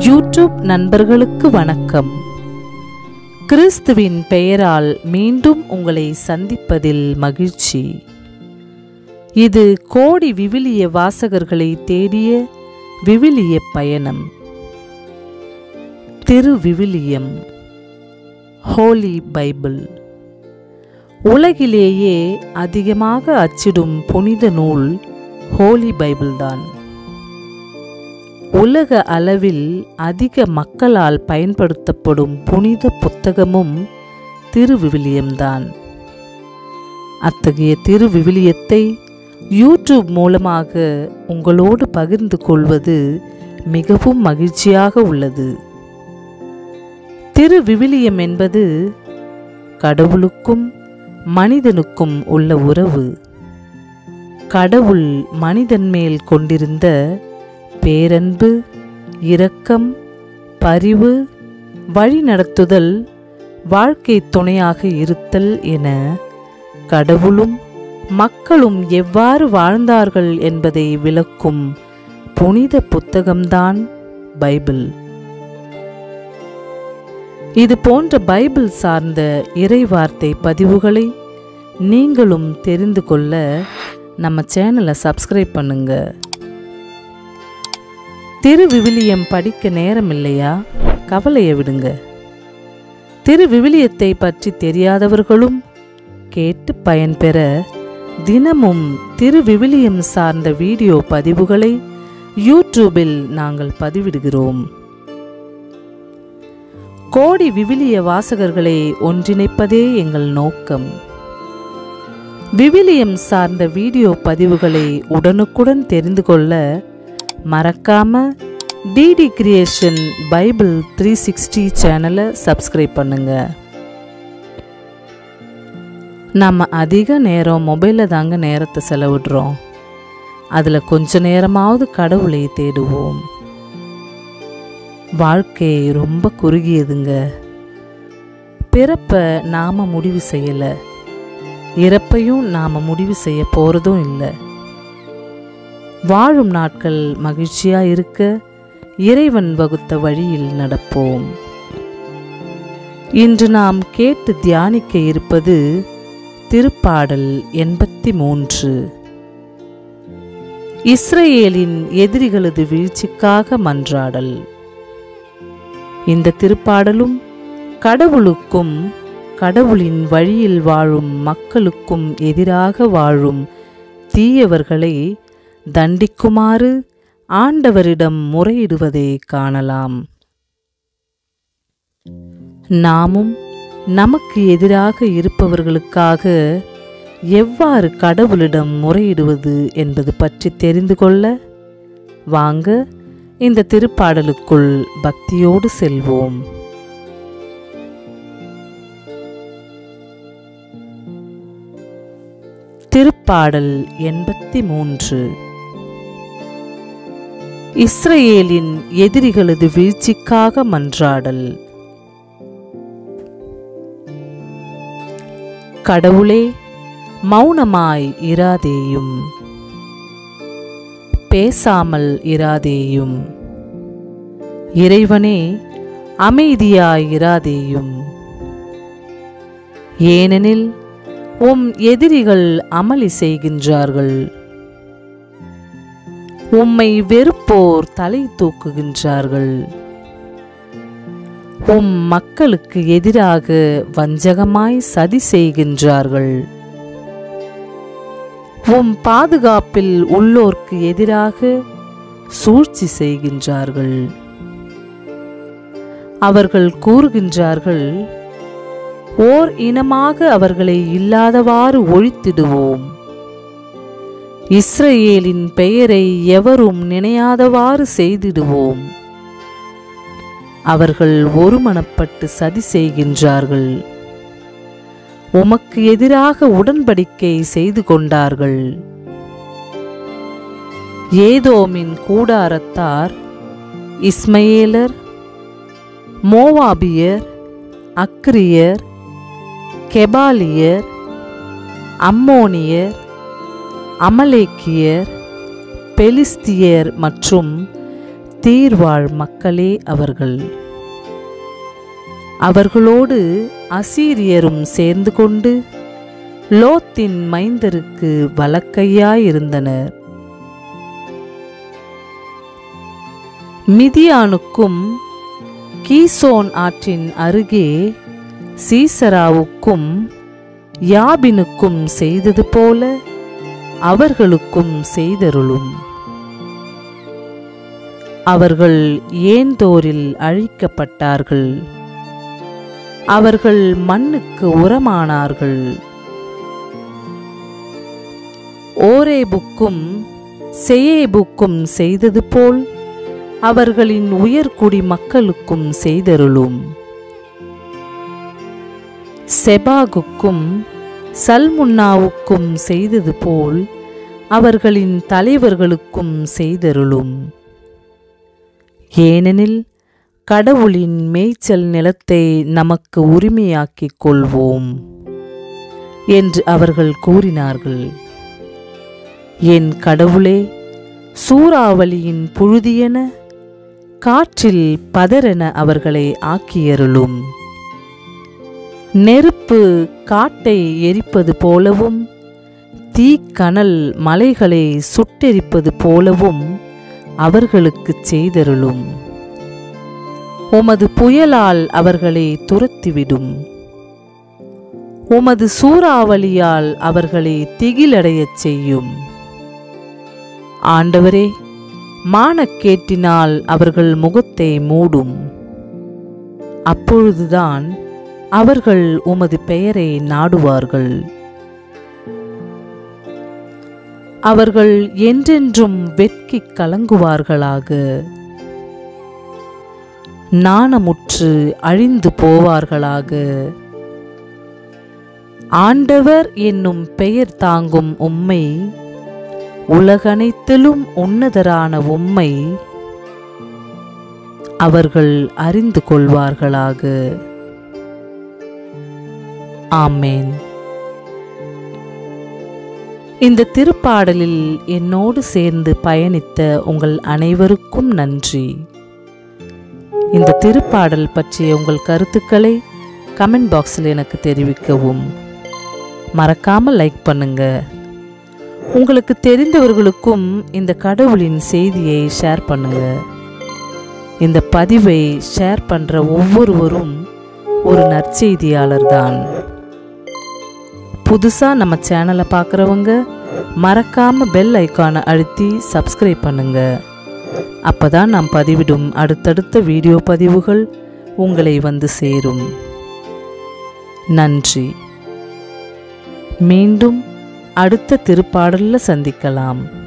YouTube நண்பர்களுக்கு வணக்கம் கிறிஸ்துவின் பெயரால் மீண்டும் உங்களை சந்திப்பதில் மகிழ்ச்சி இது கோடி விவிலிய வாசகர்களை தேடிய விவிலிய பயணம் திரு விவிலியம் ஹோலி பைபிள் உலகிலேயே அதிகமாக அச்சிடும் புனித நூல் ஹோலி பைபிள்தான் உலக அளவில் அதிக மக்களால் பயன்படுத்தப்படும் புனித புத்தகமும் திருவிவிலியம்தான் அத்தகைய திருவிவிலியத்தை யூடியூப் மூலமாக உங்களோடு பகிர்ந்து கொள்வது மிகவும் மகிழ்ச்சியாக உள்ளது திருவிவிலியம் என்பது கடவுளுக்கும் மனிதனுக்கும் உள்ள உறவு கடவுள் மனிதன் மேல் கொண்டிருந்த பேரன்பு இரக்கம் பரிவு வழிநடத்துதல் வாழ்க்கை துணையாக இருத்தல் என கடவுளும் மக்களும் எவ்வாறு வாழ்ந்தார்கள் என்பதை விளக்கும் புனித புத்தகம்தான் பைபிள் இது போன்ற பைபிள் சார்ந்த இறைவார்த்தை பதிவுகளை நீங்களும் தெரிந்து கொள்ள நம்ம சேனலை சப்ஸ்கிரைப் பண்ணுங்க திருவிவிலியம் படிக்க நேரம் இல்லையா கவலையை விடுங்க திருவிவிலியத்தை பற்றி தெரியாதவர்களும் கேட்டு பயன்பெற தினமும் திருவிவிலியம் சார்ந்த வீடியோ பதிவுகளை யூடியூபில் நாங்கள் பதிவிடுகிறோம் கோடி விவிலிய வாசகர்களை ஒன்றிணைப்பதே எங்கள் நோக்கம் விவிலியம் சார்ந்த வீடியோ பதிவுகளை உடனுக்குடன் தெரிந்து கொள்ள மறக்காம DD Creation Bible three sixty சேனலை சப்ஸ்கிரைப் பண்ணுங்க நம்ம அதிக நேரம் மொபைலில் தாங்க நேரத்தை செலவிடுறோம் அதில் கொஞ்ச நேரமாவது கடவுளை தேடுவோம் வாழ்க்கை ரொம்ப குறுகியதுங்க பிறப்பை நாம் முடிவு செய்யலை இறப்பையும் நாம் முடிவு செய்ய போகிறதும் இல்லை வாழும் நாட்கள் மகிழ்ச்சியாக இருக்க இறைவன் வகுத்த வழியில் நடப்போம் இன்று நாம் கேட்டு தியானிக்க இருப்பது திருப்பாடல் எண்பத்தி மூன்று இஸ்ரேலின் எதிரிகளது வீழ்ச்சிக்காக மன்றாடல் இந்த திருப்பாடலும் கடவுளுக்கும் கடவுளின் வழியில் வாழும் மக்களுக்கும் எதிராக வாழும் தீயவர்களை தண்டிக்குமாறு ஆண்டவரிடம் முறையிடுவதை காணலாம் நாமும் நமக்கு எதிராக இருப்பவர்களுக்காக எவ்வாறு கடவுளிடம் முறையிடுவது என்பது பற்றி தெரிந்து கொள்ள வாங்க இந்த திருப்பாடலுக்குள் பக்தியோடு செல்வோம் திருப்பாடல் எண்பத்தி மூன்று இஸ்ரேலின் எதிரிகளது வீழ்ச்சிக்காக மன்றாடல் கடவுளே மௌனமாய் இராதேயும் பேசாமல் இராதேயும் இறைவனே அமைதியாய் இராதேயும் ஏனெனில் உம் எதிரிகள் அமளி செய்கின்றார்கள் உம்மை வெறுப்போர் தலை தூக்குகின்றார்கள் உம் மக்களுக்கு எதிராக வஞ்சகமாய் சதி செய்கின்றார்கள் உம் பாதுகாப்பில் உள்ளோர்க்கு எதிராக சூழ்ச்சி செய்கின்றார்கள் அவர்கள் கூறுகின்றார்கள் ஓர் இனமாக அவர்களை இல்லாதவாறு ஒழித்திடுவோம் இஸ்ரேலின் பெயரை எவரும் நினையாதவாறு செய்திடுவோம் அவர்கள் ஒருமனப்பட்டு சதி செய்கின்றார்கள் உமக்கு எதிராக உடன்படிக்கை செய்து கொண்டார்கள் ஏதோமின் கூடாரத்தார் இஸ்மயேலர் மோவாபியர் அக்ரியர் கெபாலியர் அம்மோனியர் அமலேக்கியர் பெலிஸ்தியர் மற்றும் தீர்வாழ் மக்களே அவர்கள் அவர்களோடு அசீரியரும் சேர்ந்து கொண்டு லோத்தின் மைந்தருக்கு வலக்கையாயிருந்தனர் மிதியானுக்கும் கீசோன் ஆற்றின் அருகே சீசராவுக்கும் யாபினுக்கும் செய்தது போல அவர்களுக்கும் செய்தருளும் அவர்கள் ஏந்தோரில் அழிக்கப்பட்டார்கள் அவர்கள் மண்ணுக்கு உரமானார்கள் ஓரேபுக்கும் செயேபுக்கும் செய்தது போல் அவர்களின் உயர்குடி மக்களுக்கும் செய்தருளும் செபாகுக்கும் சல்முன்னாவுக்கும் செய்தது போல் அவர்களின் தலைவர்களுக்கும் செய்தருளும் ஏனெனில் கடவுளின் மேய்ச்சல் நிலத்தை நமக்கு உரிமையாக்கிக் கொள்வோம் என்று அவர்கள் கூறினார்கள் என் கடவுளே சூறாவளியின் புழுதியென காற்றில் பதரென அவர்களை ஆக்கியருளும் நெருப்பு காட்டை எரிப்பது போலவும் தீக்கனல் மலைகளை சுட்டெரிப்பது போலவும் அவர்களுக்குச் செய்தருளும் உமது புயலால் அவர்களை துரத்திவிடும் உமது சூறாவளியால் அவர்களை திகிலடையச் செய்யும் ஆண்டவரே மானக்கேட்டினால் அவர்கள் முகத்தை மூடும் அப்பொழுதுதான் அவர்கள் உமது பெயரை நாடுவார்கள் அவர்கள் என்றென்றும் வெட்கிக் கலங்குவார்களாக நாணமுற்று அழிந்து போவார்களாக ஆண்டவர் என்னும் பெயர் தாங்கும் உம்மை உலகனைத்திலும் உன்னதரான உம்மை அவர்கள் அறிந்து கொள்வார்களாக ஆமேன் இந்த திருப்பாடலில் என்னோடு சேர்ந்து பயணித்த உங்கள் அனைவருக்கும் நன்றி இந்த திருப்பாடல் பற்றிய உங்கள் கருத்துக்களை கமெண்ட் பாக்ஸில் எனக்கு தெரிவிக்கவும் மறக்காமல் லைக் பண்ணுங்க உங்களுக்கு தெரிந்தவர்களுக்கும் இந்த கடவுளின் செய்தியை ஷேர் பண்ணுங்க இந்த பதிவை ஷேர் பண்ணுற ஒவ்வொருவரும் ஒரு நற்செய்தியாளர் தான் புதுசாக நம்ம சேனலை பார்க்குறவங்க மறக்காமல் பெல் ஐக்கானை அழுத்தி சப்ஸ்கிரைப் பண்ணுங்க அப்போ தான் நாம் பதிவிடும் அடுத்தடுத்த வீடியோ பதிவுகள் உங்களை வந்து சேரும் நன்றி மீண்டும் அடுத்த திருப்பாடலில் சந்திக்கலாம்